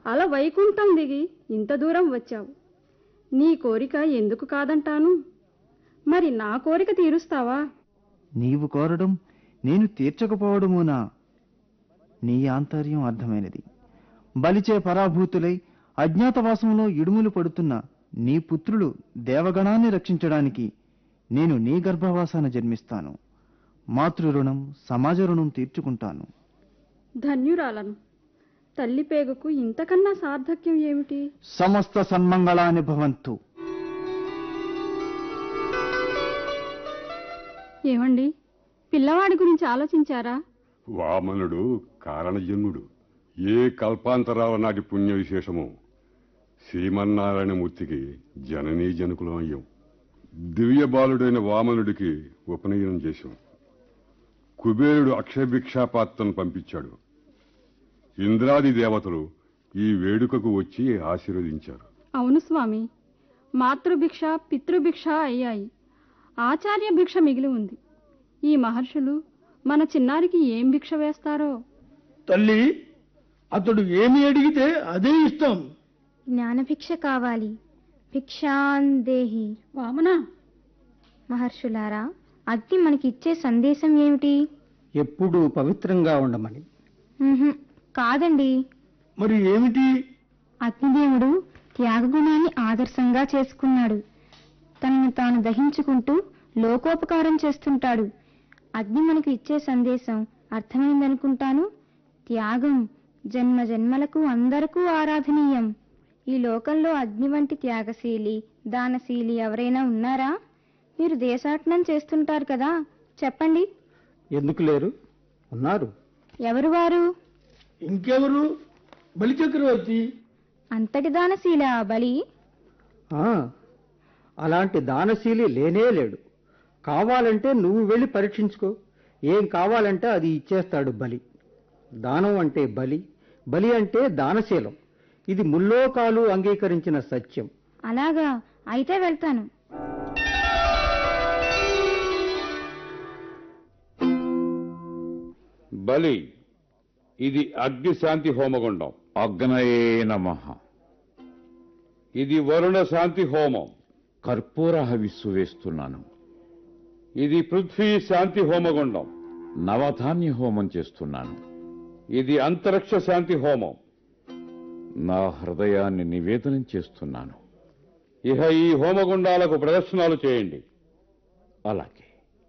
అలా వైకుంఠం దిగి ఇంత దూరం వచ్చావు నీ కోరిక ఎందుకు కాదంటాను మరి నా కోరిక తీరుస్తావా నీవు కోరడం నేను తీర్చకపోవడమునా నీ ఆంతర్యం అర్థమైనది బలిచే పరాభూతులై అజ్ఞాతవాసంలో ఇడుములు పడుతున్న నీ పుత్రులు దేవగణాన్ని రక్షించడానికి నేను నీ గర్భవాసాన జన్మిస్తాను మాతృ రుణం సమాజ రుణం తీర్చుకుంటాను ధన్యురాలను తల్లి పేగుకు ఇంతకన్నా సార్థక్యం ఏమిటి సమస్త సన్మంగళాని భవంతు ఏమండి పిల్లవాడి గురించి ఆలోచించారా వామనుడు కారణజన్ముడు ఏ కల్పాంతరాల నాటి పుణ్య విశేషమో శ్రీమన్నారాయణమూర్తికి జననీ జనకులం అయ్యాం దివ్య బాలుడైన వామనుడికి ఉపనయనం చేశాం కుబేరుడు అక్షయభిక్షాపాత్రను పంపించాడు ఇంద్రాది దేవతలు ఈ వేడుకకు వచ్చి ఆశీర్వదించారు అవును స్వామి మాతృభిక్ష పితృభిక్ష అయ్యాయి ఆచార్య భిక్ష మిగిలి ఉంది ఈ మహర్షులు మన చిన్నారికి ఏం భిక్ష వేస్తారో తల్లి అతడు ఏమి అడిగితే అదే ఇస్తాం జ్ఞానభిక్ష కావాలి భిక్షాందేహి వామనా మహర్షులారా అగ్ని మనకి ఇచ్చే సందేశం ఏమిటి ఎప్పుడూ పవిత్రంగా ఉండమని ఉహుం, కాదండి మరి ఏమిటి అగ్నిదేవుడు త్యాగగుణాన్ని ఆదర్శంగా చేసుకున్నాడు తనను తాను దహించుకుంటూ లోకోపకారం చేస్తుంటాడు అగ్ని మనకు ఇచ్చే సందేశం అర్థమైందనుకుంటాను త్యాగం జన్మ జన్మలకు అందరకు ఆరాధనీయం ఈ లోకంలో అగ్ని వంటి త్యాగశీలి దానశీలి ఎవరైనా ఉన్నారా మీరు దేశాటనం చేస్తుంటారు కదా చెప్పండి ఎందుకు లేరు ఉన్నారు ఎవరు వారు ఇంకెవరు బలిచక్రవర్తి అంతటి దానశీల ఆ బలి ఆ, అలాంటి దానశీలి లేనే లేడు కావాలంటే నువ్వు వెళ్ళి పరీక్షించుకో ఏం కావాలంటే అది ఇచ్చేస్తాడు బలి దానం అంటే బలి బలి అంటే దానశీలం ఇది ముల్లోకాలు అంగీకరించిన సత్యం అలాగా అయితే వెళ్తాను బలి ఇది అగ్నిశాంతి హోమగుండం అగ్నయే నమ ఇది వరుణ శాంతి హోమం కర్పూర హవిస్సు వేస్తున్నాను ఇది పృథ్వీ శాంతి హోమగుండం నవధాన్య హోమం చేస్తున్నాను ఇది అంతరిక్ష శాంతి హోమం నా హృదయాన్ని నివేదనం చేస్తున్నాను ఇహ ఈ హోమగుండాలకు ప్రదర్శనలు చేయండి అలాగే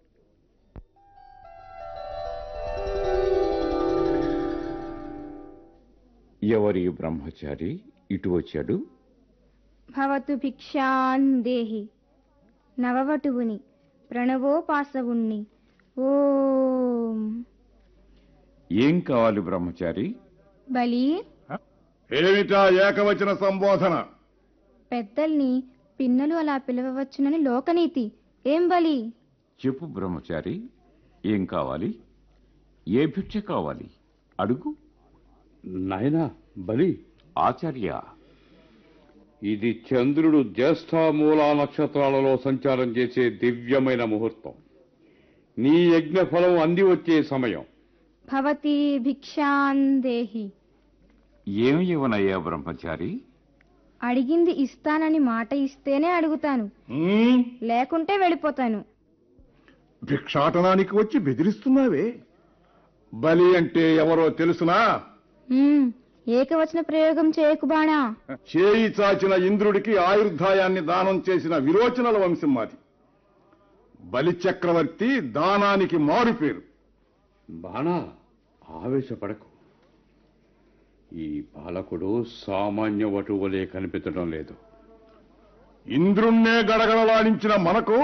ఎవరి బ్రహ్మచారి ఇటు వచ్చాడు భవతు భిక్షాందేహి నవవటువుని ప్రణవోపాసవుణ్ణి ఓం ఏం కావాలి బ్రహ్మచారి బలి ఏమిటా ఏకవచన సంబోధన పెద్దల్ని పిన్నలు అలా పిలవవచ్చునని లోకనీతి ఏం బలి చెప్పు బ్రహ్మచారి ఏం కావాలి ఏ భిక్ష కావాలి అడుగు నాయనా బలి ఆచార్య ఇది చంద్రుడు జ్యేష్ఠ మూలా నక్షత్రాలలో సంచారం చేసే దివ్యమైన ముహూర్తం నీ యజ్ఞ ఫలం అంది వచ్చే సమయం భవతి భిక్షాందేహి ఏం ఇవ్వనయ్యా బ్రహ్మచారి అడిగింది ఇస్తానని మాట ఇస్తేనే అడుగుతాను ఉమ్, లేకుంటే వెళ్ళిపోతాను భిక్షాటనానికి వచ్చి బెదిరిస్తున్నావే బలి అంటే ఎవరో తెలుసునా ఉమ్, ఏకవచన ప్రయోగం చేయకు బాణా చేయి చాచిన ఇంద్రుడికి ఆయుర్దాయాన్ని దానం చేసిన విరోచనల వంశం మాది బలి చక్రవర్తి దానానికి మారు పేరు బాణా ఆవేశపడకు ఈ పాలకుడు సామాన్య వటువలే కనిపించడం లేదు ఇంద్రుణ్ణే గడగడలాడించిన మనకు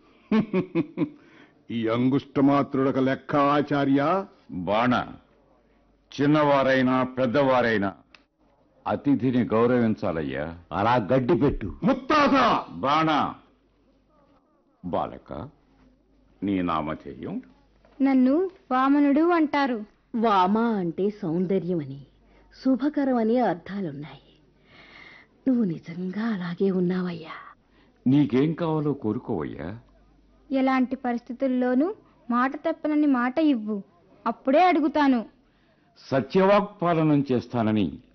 ఈ అంగుష్టమాత్రుడక లెక్క ఆచార్య బాణ చిన్నవారైనా పెద్దవారైనా అతిథిని గౌరవించాలయ్యా అలా గడ్డి పెట్టు ముత్తాత బాణ బాలక నీ నామధేయం నన్ను వామనుడు అంటారు వామ అంటే సౌందర్యమని శుభకరమని అర్థాలున్నాయి నువ్వు నిజంగా అలాగే ఉన్నావయ్యా నీకేం కావాలో కోరుకోవయ్యా ఎలాంటి పరిస్థితుల్లోనూ మాట తప్పనని మాట ఇవ్వు అప్పుడే అడుగుతాను సత్యవాక్పాలనం చేస్తానని